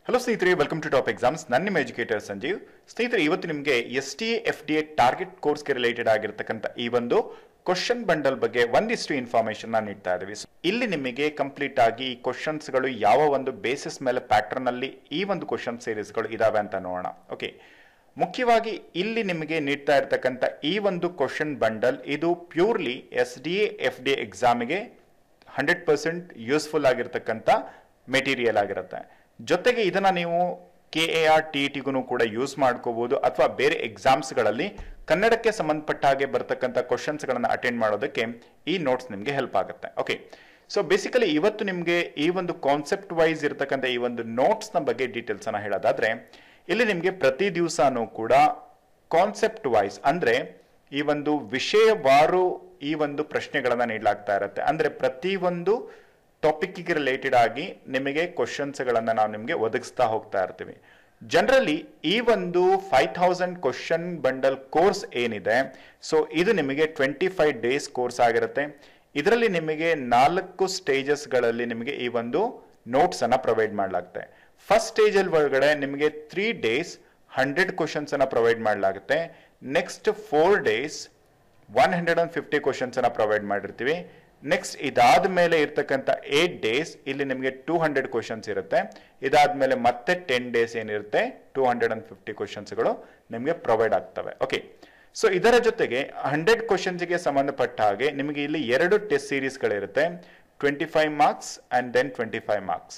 hello ಸ್ನೇಹಿತರೆ welcome to top exams ನನ್ನ ನಿಮ್ಮ ಎಜುಕೇಟರ್ ಸಂಜೀವ್ ಸ್ನೇಹಿತರೆ ಇವತ್ತು ನಿಮಗೆ S T F D A target ಕೋರ್ಸ್ಗೆ ರಿಲೇಟೆಡ್ ಆಗಿರ್ತಕ್ಕಂಥ ಈ ಒಂದು ಕ್ವಶನ್ ಬಂಡಲ್ ಬಗ್ಗೆ ಒಂದಿಷ್ಟು ಇನ್ಫಾರ್ಮೇಶನ್ ನೀಡ್ತಾ ಇದ್ದೀವಿ So, ಇಲ್ಲಿ ನಿಮಗೆ ಕಂಪ್ಲೀಟ್ ಆಗಿ ಈ ಕ್ವಶನ್ಸ್ಗಳು ಯಾವ ಒಂದು ಬೇಸಿಸ್ ಮೇಲೆ ಪ್ಯಾಟರ್ನ್ ಅಲ್ಲಿ ಈ ಒಂದು ಕ್ವಶನ್ ಸೀರೀಸ್ಗಳು ಇದಾವೆ ಅಂತ ನೋಡೋಣ ಓಕೆ ಮುಖ್ಯವಾಗಿ ಇಲ್ಲಿ ನಿಮಗೆ ನೀಡ್ತಾ ಇರ್ತಕ್ಕಂಥ ಈ ಒಂದು ಕ್ವಶನ್ ಬಂಡಲ್ ಇದು purely S D F D ಎಕ್ಸಾಮಿಗೆ ಹಂಡ್ರೆಡ್ ಪರ್ಸೆಂಟ್ ಯೂಸ್ಫುಲ್ ಆಗಿರ್ತಕ್ಕಂಥ ಮೆಟೀರಿಯಲ್ ಆಗಿರುತ್ತೆ ಜೊತೆಗೆ ಇದನ್ನ ನೀವು ಕೆ ಎ ಆರ್ ಟಿ ಟಿಗೂ ಕೂಡ ಯೂಸ್ ಮಾಡ್ಕೋಬಹುದು ಅಥವಾ ಬೇರೆ ಎಕ್ಸಾಮ್ಸ್ಗಳಲ್ಲಿ ಕನ್ನಡಕ್ಕೆ ಸಂಬಂಧಪಟ್ಟ ಹಾಗೆ ಬರ್ತಕ್ಕಂಥ ಕ್ವಶನ್ಸ್ಗಳನ್ನು ಅಟೆಂಡ್ ಮಾಡೋದಕ್ಕೆ ಈ ನೋಟ್ಸ್ ನಿಮಗೆ ಹೆಲ್ಪ್ ಆಗುತ್ತೆ ಓಕೆ ಸೊ ಬೇಸಿಕಲಿ ಇವತ್ತು ನಿಮಗೆ ಈ ಒಂದು ಕಾನ್ಸೆಪ್ಟ್ ವೈಸ್ ಇರತಕ್ಕಂಥ ಈ ಒಂದು ನೋಟ್ಸ್ನ ಬಗ್ಗೆ ಡೀಟೇಲ್ಸ್ ಅನ್ನ ಹೇಳೋದಾದ್ರೆ ಇಲ್ಲಿ ನಿಮಗೆ ಪ್ರತಿ ದಿವಸನೂ ಕೂಡ ಕಾನ್ಸೆಪ್ಟ್ ವೈಸ್ ಅಂದ್ರೆ ಈ ಒಂದು ವಿಷಯವಾರು ಈ ಒಂದು ಪ್ರಶ್ನೆಗಳನ್ನ ನೀಡಲಾಗ್ತಾ ಇರುತ್ತೆ ಅಂದ್ರೆ ಪ್ರತಿ ಒಂದು ಟಾಪಿಕ್ಗೆ ರಿಲೇಟೆಡ್ ಆಗಿ ನಿಮಗೆ ಕ್ವಶನ್ಸ್ಗಳನ್ನ ನಾವು ನಿಮಗೆ ಒದಗಿಸ್ತಾ ಹೋಗ್ತಾ ಇರ್ತೀವಿ ಜನರಲಿ ಈ ಒಂದು five thousand question bundle course ಏನಿದೆ ಸೊ ಇದು ನಿಮಗೆ ಟ್ವೆಂಟಿ ಫೈವ್ ಡೇಸ್ ಕೋರ್ಸ್ ಆಗಿರುತ್ತೆ ಇದರಲ್ಲಿ ನಿಮಗೆ ನಾಲ್ಕು ಸ್ಟೇಜಸ್ಗಳಲ್ಲಿ ನಿಮಗೆ ಈ ಒಂದು ನೋಟ್ಸ್ ಅನ್ನ ಪ್ರೊವೈಡ್ ಮಾಡಲಾಗುತ್ತೆ ಫಸ್ಟ್ ಸ್ಟೇಜ್ ಅಲ್ಲಿ ಒಳಗಡೆ ನಿಮಗೆ ತ್ರೀ ಡೇಸ್ ಹಂಡ್ರೆಡ್ ಕ್ವಶನ್ಸ್ ಅನ್ನ ಪ್ರೊವೈಡ್ ಮಾಡಲಾಗುತ್ತೆ next four days one hundred and fifty questions ಅನ್ನ ಪ್ರೊವೈಡ್ ಮಾಡಿರ್ತೀವಿ ನೆಕ್ಸ್ಟ್ ಇದಾದ ಮೇಲೆ ಇರ್ತಕ್ಕಂಥ ಏಟ್ ಡೇಸ್ ಇಲ್ಲಿ ನಿಮಗೆ ಟೂ ಹಂಡ್ರೆಡ್ ಕ್ವಶನ್ಸ್ ಇರುತ್ತೆ ಇದಾದ್ಮೇಲೆ ಮತ್ತೆ ಟೆನ್ ಡೇಸ್ ಏನಿರುತ್ತೆ ಟೂ ಹಂಡ್ರೆಡ್ ಅಂಡ್ ಫಿಫ್ಟಿ ಕ್ವಶನ್ಸ್ಗಳು ನಿಮಗೆ ಪ್ರೊವೈಡ್ ಆಗ್ತವೆ ಓಕೆ ಸೊ ಇದರ ಜೊತೆಗೆ ಹಂಡ್ರೆಡ್ ಕ್ವಶನ್ಸ್ಗೆ ಸಂಬಂಧಪಟ್ಟ ಹಾಗೆ ನಿಮಗೆ ಇಲ್ಲಿ ಎರಡು ಟೆಸ್ಟ್ ಸೀರೀಸ್ಗಳಿರುತ್ತೆ twenty five marks and then twenty five marks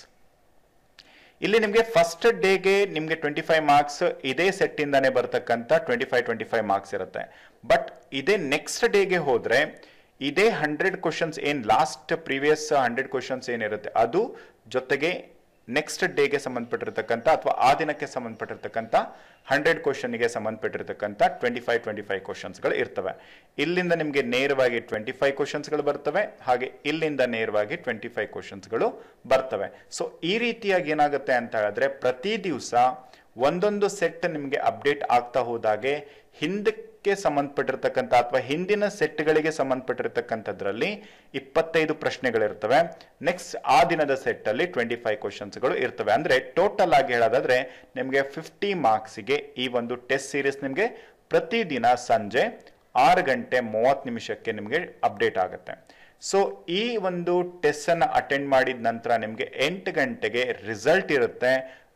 ಇಲ್ಲಿ ನಿಮಗೆ ಫಸ್ಟ್ ಡೇಗೆ ನಿಮಗೆ ಟ್ವೆಂಟಿ ಫೈವ್ ಮಾರ್ಕ್ಸ್ ಇದೇ ಸೆಟ್ ಇಂದಾನೆ ಬರ್ತಕ್ಕಂಥ twenty five twenty five marks ಇರುತ್ತೆ ಬಟ್ ಇದೇ ನೆಕ್ಸ್ಟ್ ಡೇಗೆ ಹೋದ್ರೆ ಇದೇ ಹಂಡ್ರೆಡ್ ಕ್ವಶನ್ಸ್ ಏನ್ ಲಾಸ್ಟ್ ಪ್ರೀವಿಯಸ್ ಹಂಡ್ರೆಡ್ ಕ್ವಶನ್ಸ್ ಏನಿರುತ್ತೆ ಅದು ಜೊತೆಗೆ ನೆಕ್ಸ್ಟ್ ಡೇಗೆ ಸಂಬಂಧಪಟ್ಟಿರ್ತಕ್ಕಂಥ ಅಥವಾ ಆ ದಿನಕ್ಕೆ ಸಂಬಂಧಪಟ್ಟಿರ್ತಕ್ಕಂಥ ಹಂಡ್ರೆಡ್ ಕ್ವಶನ್ಗೆ ಸಂಬಂಧಪಟ್ಟಿರ್ತಕ್ಕಂಥ ಟ್ವೆಂಟಿ ಫೈವ್ ಟ್ವೆಂಟಿ ಫೈವ್ ಕ್ವಶನ್ಸ್ಗಳು ಇರ್ತವೆ ಇಲ್ಲಿಂದ ನಿಮಗೆ ನೇರವಾಗಿ ಟ್ವೆಂಟಿ ಫೈವ್ ಕ್ವಶನ್ಸ್ಗಳು ಬರ್ತವೆ ಹಾಗೆ ಇಲ್ಲಿಂದ ನೇರವಾಗಿ ಟ್ವೆಂಟಿ ಫೈವ್ ಕ್ವಶನ್ಸ್ಗಳು ಬರ್ತವೆ ಸೊ ಈ ರೀತಿಯಾಗಿ ಏನಾಗುತ್ತೆ ಅಂತ ಹೇಳಿದ್ರೆ ಪ್ರತಿ ದಿವಸ ಒಂದೊಂದು ಸೆಟ್ ನಿಮಗೆ ಅಪ್ಡೇಟ್ ಆಗ್ತಾ ಹೋದಾಗೆ ಹಿಂದಕ್ಕೆ ಸಂಬಂಧಪಟ್ಟಿರ್ತಕ್ಕಂಥ ಅಥವಾ ಹಿಂದಿನ ಸೆಟ್ಗಳಿಗೆ ಸಂಬಂಧಪಟ್ಟಿರ್ತಕ್ಕಂಥದ್ರಲ್ಲಿ ಇಪ್ಪತ್ತೈದು ಪ್ರಶ್ನೆಗಳಿರ್ತವೆ ನೆಕ್ಸ್ಟ್ ಆ ದಿನದ ಸೆಟ್ ಅಲ್ಲಿ ಟ್ವೆಂಟಿ ಫೈವ್ ಕ್ವಶನ್ಸ್ಗಳು ಇರ್ತವೆ ಅಂದ್ರೆ ಟೋಟಲ್ ಆಗಿ ಹೇಳೋದಾದ್ರೆ ನಿಮಗೆ ಫಿಫ್ಟಿ ಮಾರ್ಕ್ಸ್ಗೆ ಈ ಒಂದು ಟೆಸ್ಟ್ ಸೀರೀಸ್ ನಿಮಗೆ ಪ್ರತಿದಿನ ಸಂಜೆ ಆರು ಗಂಟೆ ಮೂವತ್ತು ನಿಮಿಷಕ್ಕೆ ನಿಮಗೆ ಅಪ್ಡೇಟ್ ಆಗುತ್ತೆ ಸೊ ಈ ಒಂದು ಟೆಸ್ಟ್ ಅನ್ನ ಅಟೆಂಡ್ ಮಾಡಿದ ನಂತರ ನಿಮಗೆ ಎಂಟು ಗಂಟೆಗೆ ರಿಸಲ್ಟ್ ಇರುತ್ತೆ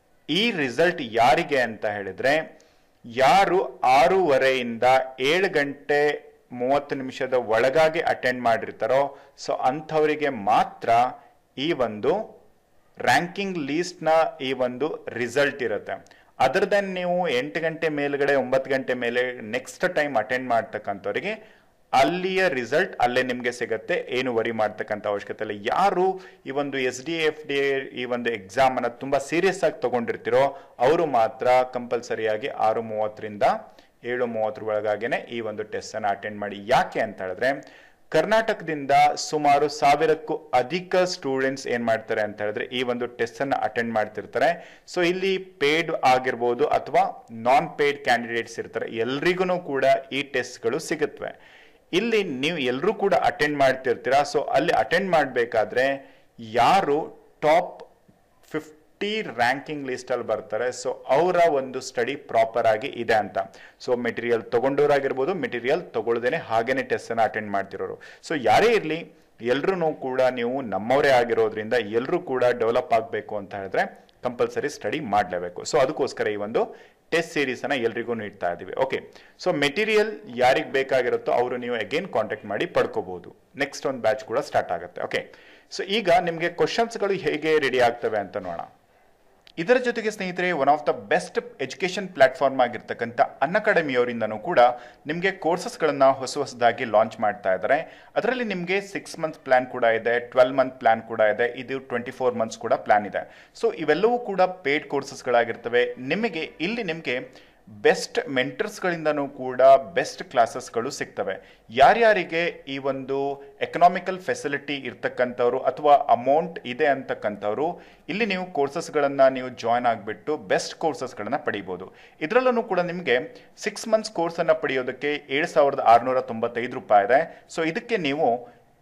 ಈ ರಿಸಲ್ಟ್ ಯಾರಿಗೆ ಅಂತ ಹೇಳಿದ್ರೆ ಯಾರು ಆರೂವರೆಯಿಂದ ಏಳು ಗಂಟೆ ಮೂವತ್ತು ನಿಮಿಷದ ಒಳಗಾಗಿ ಅಟೆಂಡ್ ಮಾಡಿರ್ತಾರೋ ಸೊ ಅಂಥವರಿಗೆ ಮಾತ್ರ ಈ ಒಂದು ರ್ಯಾಂಕಿಂಗ್ ಲೀಸ್ಟ್ನ ಈ ಒಂದು ರಿಸಲ್ಟ್ ಇರುತ್ತೆ ಅದರ್ ದೆನ್ ನೀವು ಎಂಟು ಗಂಟೆ ಮೇಲ್ಗಡೆ ಒಂಬತ್ತು ಗಂಟೆ ಮೇಲೆ ನೆಕ್ಸ್ಟ್ ಟೈಮ್ ಅಟೆಂಡ್ ಮಾಡ್ತಕ್ಕಂಥವ್ರಿಗೆ ಅಲ್ಲಿಯ ರಿಸಲ್ಟ್ ಅಲ್ಲೇ ನಿಮಗೆ ಸಿಗುತ್ತೆ ಏನು ವರಿ ಮಾಡ್ತಕ್ಕಂಥ ಅವಶ್ಯಕತೆ ಇಲ್ಲ ಯಾರು ಈ ಒಂದು ಎಸ್ ಡಿ ಎಫ್ ಡಿ ಈ ಒಂದು ಎಕ್ಸಾಮ್ ಅನ್ನ ತುಂಬಾ ಸೀರಿಯಸ್ ಆಗಿ ತಗೊಂಡಿರ್ತೀರೋ ಅವರು ಮಾತ್ರ ಕಂಪಲ್ಸರಿಯಾಗಿ ಆರು ಮೂವತ್ತರಿಂದ ಏಳು ಮೂವತ್ತರ ಒಳಗಾಗೇನೆ ಈ ಒಂದು ಟೆಸ್ಟ್ ಅನ್ನ ಅಟೆಂಡ್ ಮಾಡಿ ಯಾಕೆ ಅಂತ ಹೇಳಿದ್ರೆ ಕರ್ನಾಟಕದಿಂದ ಸುಮಾರು ಸಾವಿರಕ್ಕೂ ಅಧಿಕ ಸ್ಟೂಡೆಂಟ್ಸ್ ಏನ್ ಮಾಡ್ತಾರೆ ಅಂತ ಹೇಳಿದ್ರೆ ಈ ಒಂದು ಟೆಸ್ಟ್ ಅನ್ನ ಅಟೆಂಡ್ ಮಾಡ್ತಿರ್ತಾರೆ ಸೊ ಇಲ್ಲಿ ಪೇಡ್ ಆಗಿರ್ಬೋದು ಅಥವಾ ನಾನ್ ಪೇಡ್ ಕ್ಯಾಂಡಿಡೇಟ್ಸ್ ಇರ್ತಾರೆ ಎಲ್ರಿಗೂ ಕೂಡ ಈ ಟೆಸ್ಟ್ಗಳು ಸಿಗುತ್ತವೆ ಇಲ್ಲಿ ನೀವು ಎಲ್ಲರೂ ಕೂಡ ಅಟೆಂಡ್ ಮಾಡ್ತಿರ್ತೀರಾ ಸೊ ಅಲ್ಲಿ ಅಟೆಂಡ್ ಮಾಡಬೇಕಾದ್ರೆ ಯಾರು ಟಾಪ್ ಫಿಫ್ಟಿ ರ್ಯಾಂಕಿಂಗ್ ಲಿಸ್ಟ್ ಅಲ್ಲಿ ಬರ್ತಾರೆ ಸೊ ಅವರ ಒಂದು ಸ್ಟಡಿ ಪ್ರಾಪರ್ ಆಗಿ ಇದೆ ಅಂತ ಸೊ ಮೆಟೀರಿಯಲ್ ತಗೊಂಡವರಾಗಿರ್ಬೋದು ಮೆಟೀರಿಯಲ್ ತಗೊಳ್ದೇನೆ ಹಾಗೇನೆ ಟೆಸ್ಟ್ ಅನ್ನ ಅಟೆಂಡ್ ಮಾಡ್ತಿರೋರು ಸೊ ಯಾರೇ ಇರಲಿ ಎಲ್ರೂ ಕೂಡ ನೀವು ನಮ್ಮವರೇ ಆಗಿರೋದ್ರಿಂದ ಎಲ್ಲರೂ ಕೂಡ ಡೆವಲಪ್ ಆಗಬೇಕು ಅಂತ ಹೇಳಿದ್ರೆ ಕಂಪಲ್ಸರಿ ಸ್ಟಡಿ ಮಾಡಲೇಬೇಕು ಸೊ ಅದಕ್ಕೋಸ್ಕರ ಈ ಒಂದು ಟೆಸ್ಟ್ ಸೀರೀಸ್ ಅನ್ನ ಎಲ್ರಿಗೂ ನೀಡ್ತಾ ಇದೀವಿ ಓಕೆ ಸೊ ಮೆಟೀರಿಯಲ್ ಯಾರಿಗೆ ಬೇಕಾಗಿರುತ್ತೋ ಅವರು ನೀವು ಅಗೇನ್ ಕಾಂಟ್ಯಾಕ್ಟ್ ಮಾಡಿ ಪಡ್ಕೋಬಹುದು ನೆಕ್ಸ್ಟ್ ಒಂದು ಬ್ಯಾಚ್ ಕೂಡ ಸ್ಟಾರ್ಟ್ ಆಗುತ್ತೆ ಓಕೆ ಸೊ ಈಗ ನಿಮಗೆ ಕ್ವಶನ್ಸ್ಗಳು ಹೇಗೆ ರೆಡಿ ಆಗ್ತವೆ ಅಂತ ನೋಡೋಣ ಇದರ ಜೊತೆಗೆ ಸ್ನೇಹಿತರೆ one of the best education platform ಆಗಿರ್ತಕ್ಕಂಥ ಅನ್ ಅಕಾಡೆಮಿಯವರಿಂದನೂ ಕೂಡ ನಿಮಗೆ ಕೋರ್ಸಸ್ಗಳನ್ನು ಹೊಸ ಹೊಸದಾಗಿ ಲಾಂಚ್ ಮಾಡ್ತಾ ಇದ್ದಾರೆ ಅದರಲ್ಲಿ ನಿಮಗೆ ಸಿಕ್ಸ್ ಮಂತ್ ಪ್ಲಾನ್ ಕೂಡ ಇದೆ ಟ್ವೆಲ್ ಮಂತ್ ಪ್ಲಾನ್ ಕೂಡ ಇದೆ ಇದು ಟ್ವೆಂಟಿ ಫೋರ್ ಮಂತ್ಸ್ ಕೂಡ ಪ್ಲಾನ್ ಇದೆ ಸೊ ಇವೆಲ್ಲವೂ ಕೂಡ ಪೇಡ್ ಕೋರ್ಸಸ್ಗಳಾಗಿರ್ತವೆ ನಿಮಗೆ ಇಲ್ಲಿ ನಿಮಗೆ ಬೆಸ್ಟ್ ಮೆಂಟರ್ಸ್ಗಳಿಂದನೂ ಕೂಡ ಬೆಸ್ಟ್ ಕ್ಲಾಸಸ್ಗಳು ಸಿಗ್ತವೆ ಯಾರ್ಯಾರಿಗೆ ಈ ಒಂದು ಎಕನಾಮಿಕಲ್ ಫೆಸಿಲಿಟಿ ಇರ್ತಕ್ಕಂಥವ್ರು ಅಥವಾ ಅಮೌಂಟ್ ಇದೆ ಅಂತಕ್ಕಂಥವ್ರು ಇಲ್ಲಿ ನೀವು ಕೋರ್ಸಸ್ಗಳನ್ನು ನೀವು ಜಾಯ್ನ್ ಆಗಿಬಿಟ್ಟು ಬೆಸ್ಟ್ ಕೋರ್ಸಸ್ಗಳನ್ನು ಪಡಿಬೋದು ಇದರಲ್ಲೂ ಕೂಡ ನಿಮಗೆ ಸಿಕ್ಸ್ ಮಂತ್ಸ್ ಕೋರ್ಸನ್ನು ಪಡೆಯೋದಕ್ಕೆ ಏಳು ಸಾವಿರದ ಆರುನೂರ ತೊಂಬತ್ತೈದು ರೂಪಾಯಿ ಇದೆ ಸೊ ಇದಕ್ಕೆ ನೀವು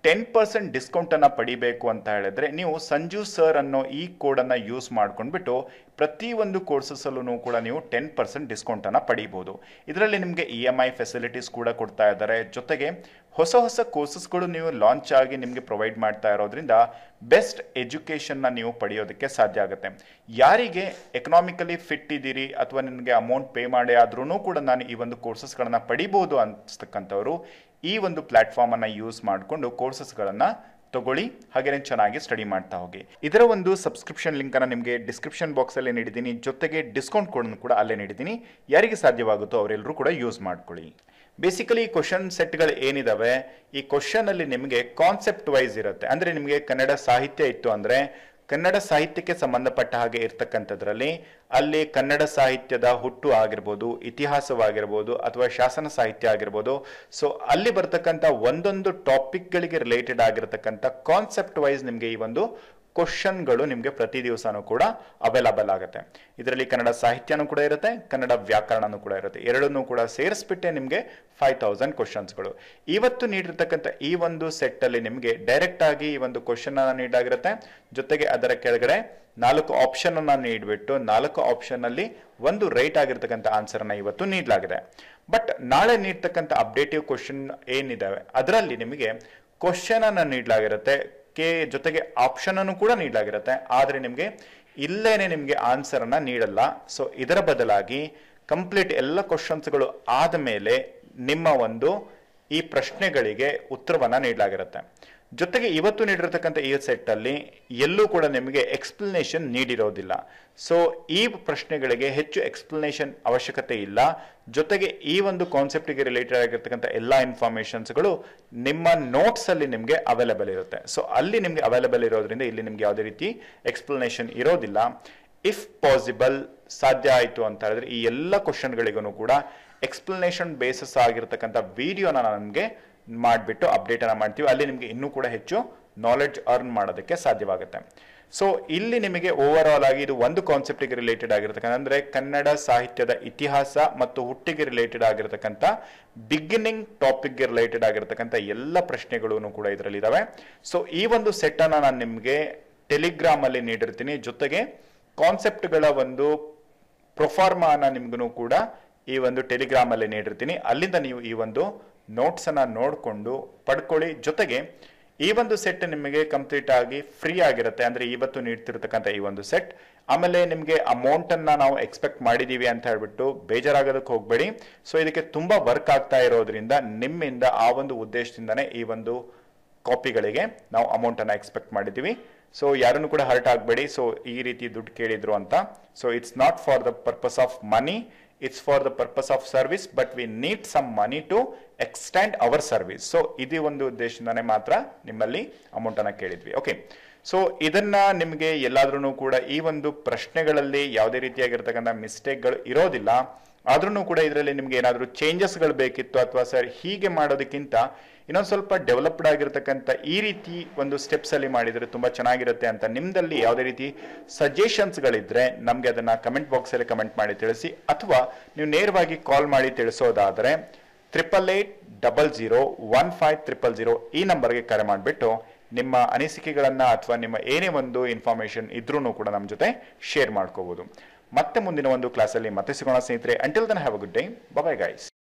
ಟೆನ್ ಪರ್ಸೆಂಟ್ ಡಿಸ್ಕೌಂಟ್ ಅನ್ನ ಪಡಿಬೇಕು ಅಂತ ಹೇಳಿದ್ರೆ ನೀವು ಸಂಜು ಸರ್ ಅನ್ನೋ ಈ ಕೋಡ್ ಅನ್ನ ಯೂಸ್ ಮಾಡ್ಕೊಂಡ್ಬಿಟ್ಟು ಪ್ರತಿ ಒಂದು ಕೋರ್ಸಸ್ ಅಲ್ಲೂ ಕೂಡ ನೀವು ಟೆನ್ ಪರ್ಸೆಂಟ್ ಡಿಸ್ಕೌಂಟ್ ಅನ್ನ ಪಡಿಬಹುದು ಇದರಲ್ಲಿ ನಿಮಗೆ ಇ ಎಮ್ ಐ ಫೆಸಿಲಿಟೀಸ್ ಕೂಡ ಕೊಡ್ತಾ ಇದ್ದಾರೆ ಜೊತೆಗೆ ಹೊಸ ಹೊಸ ಕೋರ್ಸಸ್ಗಳು ನೀವು ಲಾಂಚ್ ಆಗಿ ನಿಮಗೆ ಪ್ರೊವೈಡ್ ಮಾಡ್ತಾ ಇರೋದ್ರಿಂದ ಬೆಸ್ಟ್ ಎಜುಕೇಷನ್ನ ನೀವು ಪಡೆಯೋದಕ್ಕೆ ಸಾಧ್ಯ ಆಗುತ್ತೆ ಯಾರಿಗೆ ಎಕನಾಮಿಕಲಿ ಫಿಟ್ ಇದ್ದೀರಿ ಅಥವಾ ನಿಮಗೆ ಅಮೌಂಟ್ ಪೇ ಮಾಡಿ ಆದ್ರೂ ಕೂಡ ನಾನು ಈ ಒಂದು ಕೋರ್ಸಸ್ಗಳನ್ನು ಪಡಿಬೋದು ಅನ್ಸ್ತಕ್ಕಂಥವ್ರು ಈ ಒಂದು ಪ್ಲಾಟ್ಫಾರ್ಮನ್ನು ಯೂಸ್ ಮಾಡಿಕೊಂಡು ಕೋರ್ಸಸ್ಗಳನ್ನು ತಗೊಳ್ಳಿ ಹಾಗೇನೆ ಚೆನ್ನಾಗಿ ಸ್ಟಡಿ ಮಾಡ್ತಾ ಹೋಗಿ ಇದರ ಒಂದು ಸಬ್ಸ್ಕ್ರಿಪ್ಷನ್ ಲಿಂಕ್ ಅನ್ನ ನಿಮಗೆ ಡಿಸ್ಕ್ರಿಪ್ಷನ್ ಬಾಕ್ಸ್ ಅಲ್ಲಿ ನೀಡಿದ್ದೀನಿ ಜೊತೆಗೆ ಡಿಸ್ಕೌಂಟ್ ಕೋಡ್ ಕೂಡ ಅಲ್ಲೇ ನೀಡಿದ್ದೀನಿ ಯಾರಿಗೆ ಸಾಧ್ಯವಾಗುತ್ತೋ ಅವರೆಲ್ಲರೂ ಕೂಡ ಯೂಸ್ ಮಾಡ್ಕೊಳ್ಳಿ ಬೇಸಿಕಲಿ ಈ ಕ್ವಶನ್ ಸೆಟ್ಗಳು ಏನಿದಾವೆ ಈ ಕ್ವಶನ್ ಅಲ್ಲಿ ನಿಮಗೆ ಕಾನ್ಸೆಪ್ಟ್ ವೈಸ್ ಇರುತ್ತೆ ಅಂದ್ರೆ ನಿಮಗೆ ಕನ್ನಡ ಸಾಹಿತ್ಯ ಇತ್ತು ಅಂದ್ರೆ ಕನ್ನಡ ಸಾಹಿತ್ಯಕ್ಕೆ ಸಂಬಂಧಪಟ್ಟ ಹಾಗೆ ಇರ್ತಕ್ಕಂಥದ್ರಲ್ಲಿ ಅಲ್ಲಿ ಕನ್ನಡ ಸಾಹಿತ್ಯದ ಹುಟ್ಟು ಆಗಿರ್ಬೋದು ಇತಿಹಾಸವಾಗಿರ್ಬೋದು ಅಥವಾ ಶಾಸನ ಸಾಹಿತ್ಯ ಆಗಿರ್ಬೋದು ಸೊ ಅಲ್ಲಿ ಬರ್ತಕ್ಕಂಥ ಒಂದೊಂದು ಟಾಪಿಕ್ಗಳಿಗೆ ರಿಲೇಟೆಡ್ ಆಗಿರತಕ್ಕಂಥ ಕಾನ್ಸೆಪ್ಟ್ ವೈಸ್ ನಿಮಗೆ ಈ ಒಂದು ಕ್ವಶನ್ಗಳು ನಿಮಗೆ ಪ್ರತಿ ದಿವಸನೂ ಕೂಡ ಅವೈಲಬಲ್ ಆಗುತ್ತೆ ಇದರಲ್ಲಿ ಕನ್ನಡ ಸಾಹಿತ್ಯನೂ ಕೂಡ ಇರುತ್ತೆ ಕನ್ನಡ ವ್ಯಾಕರಣನೂ ಕೂಡ ಇರುತ್ತೆ ಎರಡನ್ನೂ ಕೂಡ ಸೇರಿಸ್ಬಿಟ್ಟೆ ನಿಮಗೆ ಫೈವ್ ತೌಸಂಡ್ ಕ್ವಶನ್ಸ್ಗಳು ಇವತ್ತು ನೀಡಿರ್ತಕ್ಕಂಥ ಈ ಒಂದು ಸೆಟ್ ಅಲ್ಲಿ ನಿಮಗೆ ಡೈರೆಕ್ಟ್ ಆಗಿ ಈ ಒಂದು ಕ್ವಶನ್ ಅನ್ನ ನೀಡಾಗಿರುತ್ತೆ ಜೊತೆಗೆ ಅದರ ಕೆಳಗಡೆ ನಾಲ್ಕು ಆಪ್ಷನ್ ಅನ್ನ ನೀಡಿಬಿಟ್ಟು ನಾಲ್ಕು ಆಪ್ಷನ್ ಅಲ್ಲಿ ಒಂದು ರೈಟ್ ಆಗಿರ್ತಕ್ಕಂಥ ಆನ್ಸರ್ ಅನ್ನ ಇವತ್ತು ನೀಡಲಾಗಿದೆ ಬಟ್ ನಾಳೆ ನೀಡ್ತಕ್ಕಂಥ ಅಪ್ಡೇಟಿವ್ ಕ್ವಶನ್ ಏನಿದಾವೆ ಅದರಲ್ಲಿ ನಿಮಗೆ ಕ್ವಶನ್ ಅನ್ನ ನೀಡಲಾಗಿರುತ್ತೆ ಕೆ ಜೊತೆಗೆ ಆಪ್ಷನ್ ಅನ್ನು ಕೂಡ ನೀಡಲಾಗಿರುತ್ತೆ ಆದರೆ ನಿಮಗೆ ಇಲ್ಲೇನೆ ನಿಮಗೆ ಆನ್ಸರ್ ಅನ್ನ ನೀಡಲ್ಲ ಸೊ ಇದರ ಬದಲಾಗಿ ಕಂಪ್ಲೀಟ್ ಎಲ್ಲ ಕ್ವಶನ್ಸ್ಗಳು ಆದ ಮೇಲೆ ನಿಮ್ಮ ಒಂದು ಈ ಪ್ರಶ್ನೆಗಳಿಗೆ ಉತ್ತರವನ್ನ ನೀಡಲಾಗಿರುತ್ತೆ ಜೊತೆಗೆ ಇವತ್ತು ನೀಡಿರತಕ್ಕಂಥ ಈ ಸೆಟ್ ಅಲ್ಲಿ ಎಲ್ಲೂ ಕೂಡ ನಿಮಗೆ ಎಕ್ಸ್ಪ್ಲನೇಷನ್ ನೀಡಿರೋದಿಲ್ಲ ಸೊ ಈ ಪ್ರಶ್ನೆಗಳಿಗೆ ಹೆಚ್ಚು ಎಕ್ಸ್ಪ್ಲನೇಷನ್ ಅವಶ್ಯಕತೆ ಇಲ್ಲ ಜೊತೆಗೆ ಈ ಒಂದು ಕಾನ್ಸೆಪ್ಟ್ಗೆ ರಿಲೇಟೆಡ್ ಆಗಿರ್ತಕ್ಕಂಥ ಎಲ್ಲ ಇನ್ಫಾರ್ಮೇಶನ್ಸ್ಗಳು ನಿಮ್ಮ ನೋಟ್ಸ್ ಅಲ್ಲಿ ನಿಮಗೆ ಅವೈಲೇಬಲ್ ಇರುತ್ತೆ ಸೊ ಅಲ್ಲಿ ನಿಮಗೆ ಅವೈಲೇಬಲ್ ಇರೋದ್ರಿಂದ ಇಲ್ಲಿ ನಿಮ್ಗೆ ಯಾವುದೇ ರೀತಿ ಎಕ್ಸ್ಪ್ಲನೇಷನ್ ಇರೋದಿಲ್ಲ ಇಫ್ ಪಾಸಿಬಲ್ ಸಾಧ್ಯ ಆಯಿತು ಅಂತ ಹೇಳಿದ್ರೆ ಈ ಎಲ್ಲ ಕ್ವಶನ್ಗಳಿಗೂ ಕೂಡ ಎಕ್ಸ್ಪ್ಲನೇಷನ್ ಬೇಸಸ್ ಆಗಿರ್ತಕ್ಕಂಥ ವಿಡಿಯೋನ ನಮಗೆ ಮಾಡಿಬಿಟ್ಟು ಅಪ್ಡೇಟ್ ಅನ್ನ ಮಾಡ್ತೀವಿ ಅಲ್ಲಿ ನಿಮಗೆ ಇನ್ನೂ ಕೂಡ ಹೆಚ್ಚು ನಾಲೆಡ್ಜ್ ಅರ್ನ್ ಮಾಡೋದಕ್ಕೆ ಸಾಧ್ಯವಾಗುತ್ತೆ ಸೊ ಇಲ್ಲಿ ನಿಮಗೆ ಓವರ್ ಆಲ್ ಆಗಿ ಇದು ಒಂದು ಕಾನ್ಸೆಪ್ಟಿಗೆ ರಿಲೇಟೆಡ್ ಆಗಿರ್ತಕ್ಕಂಥ ಅಂದ್ರೆ ಕನ್ನಡ ಸಾಹಿತ್ಯದ ಇತಿಹಾಸ ಮತ್ತು ಹುಟ್ಟಿಗೆ ರಿಲೇಟೆಡ್ ಆಗಿರ್ತಕ್ಕಂಥ ಬಿಗಿನಿಂಗ್ ಟಾಪಿಕ್ಗೆ ರಿಲೇಟೆಡ್ ಆಗಿರ್ತಕ್ಕಂಥ ಎಲ್ಲ ಪ್ರಶ್ನೆಗಳು ಕೂಡ ಇದರಲ್ಲಿ ಇದಾವೆ ಸೊ ಈ ಒಂದು ಸೆಟ್ ಅನ್ನ ನಾನು ನಿಮಗೆ ಟೆಲಿಗ್ರಾಮ್ ಅಲ್ಲಿ ನೀಡಿರ್ತೀನಿ ಜೊತೆಗೆ ಕಾನ್ಸೆಪ್ಟ್ಗಳ ಒಂದು ಪ್ರೊಫಾರ್ಮಾನ ನಿಮ್ಗೂ ಕೂಡ ಈ ಒಂದು ಟೆಲಿಗ್ರಾಮ್ ಅಲ್ಲಿ ನೀಡಿರ್ತೀನಿ ಅಲ್ಲಿಂದ ನೀವು ಈ ಒಂದು ನೋಟ್ಸ್ ಅನ್ನ ನೋಡಿಕೊಂಡು ಪಡ್ಕೊಳ್ಳಿ ಜೊತೆಗೆ ಈ ಒಂದು ಸೆಟ್ ನಿಮಗೆ ಕಂಪ್ಲೀಟ್ ಆಗಿ ಫ್ರೀ ಆಗಿರುತ್ತೆ ಅಂದ್ರೆ ಇವತ್ತು ನೀಡ್ತಿರ್ತಕ್ಕಂಥ ಈ ಒಂದು ಸೆಟ್ ಆಮೇಲೆ ನಿಮಗೆ ಅಮೌಂಟ್ ಅನ್ನ ನಾವು ಎಕ್ಸ್ಪೆಕ್ಟ್ ಮಾಡಿದೀವಿ ಅಂತ ಹೇಳ್ಬಿಟ್ಟು ಬೇಜಾರಾಗೋದಕ್ಕೆ ಹೋಗ್ಬೇಡಿ ಸೊ ಇದಕ್ಕೆ ತುಂಬಾ ವರ್ಕ್ ಆಗ್ತಾ ಇರೋದ್ರಿಂದ ನಿಮ್ಮಿಂದ ಆ ಒಂದು ಉದ್ದೇಶದಿಂದನೇ ಈ ಒಂದು ಕಾಪಿಗಳಿಗೆ ನಾವು ಅಮೌಂಟ್ ಅನ್ನ ಎಕ್ಸ್ಪೆಕ್ಟ್ ಮಾಡಿದ್ದೀವಿ ಸೊ ಯಾರನ್ನು ಕೂಡ ಹರ್ಟ್ ಆಗಬೇಡಿ ಸೊ ಈ ರೀತಿ ದುಡ್ಡು ಕೇಳಿದ್ರು ಅಂತ so it's not for the purpose of money it's for the purpose of service but we need some money to extend our service so ಇದು ಒಂದು ಉದ್ದೇಶದಿಂದಾನೇ ಮಾತ್ರ ನಿಮ್ಮಲ್ಲಿ ಅಮೌಂಟ್ ಅನ್ನ ಕೇಳಿದ್ವಿ ಓಕೆ ಸೊ ಇದನ್ನ ನಿಮಗೆ ಎಲ್ಲಾದ್ರೂ ಕೂಡ ಈ ಒಂದು ಪ್ರಶ್ನೆಗಳಲ್ಲಿ ಯಾವುದೇ ರೀತಿಯಾಗಿರ್ತಕ್ಕಂಥ ಮಿಸ್ಟೇಕ್ಗಳು ಇರೋದಿಲ್ಲ ಆದ್ರೂ ಕೂಡ ಇದರಲ್ಲಿ ನಿಮ್ಗೆ ಏನಾದರೂ ಚೇಂಜಸ್ಗಳು ಬೇಕಿತ್ತು ಅಥವಾ ಸರ್ ಹೀಗೆ ಮಾಡೋದಕ್ಕಿಂತ ಇನ್ನೊಂದು ಸ್ವಲ್ಪ ಡೆವಲಪ್ಡ್ ಆಗಿರ್ತಕ್ಕಂಥ ಈ ರೀತಿ ಒಂದು ಸ್ಟೆಪ್ಸ್ ಅಲ್ಲಿ ಮಾಡಿದ್ರೆ ತುಂಬಾ ಚೆನ್ನಾಗಿರುತ್ತೆ ಅಂತ ನಿಮ್ದಲ್ಲಿ ಯಾವುದೇ ರೀತಿ ಸಜೆಷನ್ಸ್ಗಳಿದ್ರೆ ನಮಗೆ ಅದನ್ನ ಕಮೆಂಟ್ ಬಾಕ್ಸ್ ಅಲ್ಲಿ ಕಮೆಂಟ್ ಮಾಡಿ ತಿಳಿಸಿ ಅಥವಾ ನೀವು ನೇರವಾಗಿ ಕಾಲ್ ಮಾಡಿ ತಿಳಿಸೋದಾದ್ರೆ triple eight double zero one five triple zero ಈ ನಂಬರ್ಗೆ ಕರೆ ಮಾಡಿಬಿಟ್ಟು ನಿಮ್ಮ ಅನಿಸಿಕೆಗಳನ್ನ ಅಥವಾ ನಿಮ್ಮ ಏನೇ ಒಂದು ಇನ್ಫಾರ್ಮೇಶನ್ ಇದ್ರೂ ಕೂಡ ನಮ್ಮ ಜೊತೆ ಶೇರ್ ಮಾಡ್ಕೋಬಹುದು ಮತ್ತೆ ಮುಂದಿನ ಒಂದು ಕ್ಲಾಸಲ್ಲಿ ಮತ್ತೆ ಸಿಗೋಣ ಸ್ನೇಹಿತರೆ until then have a good day bye guys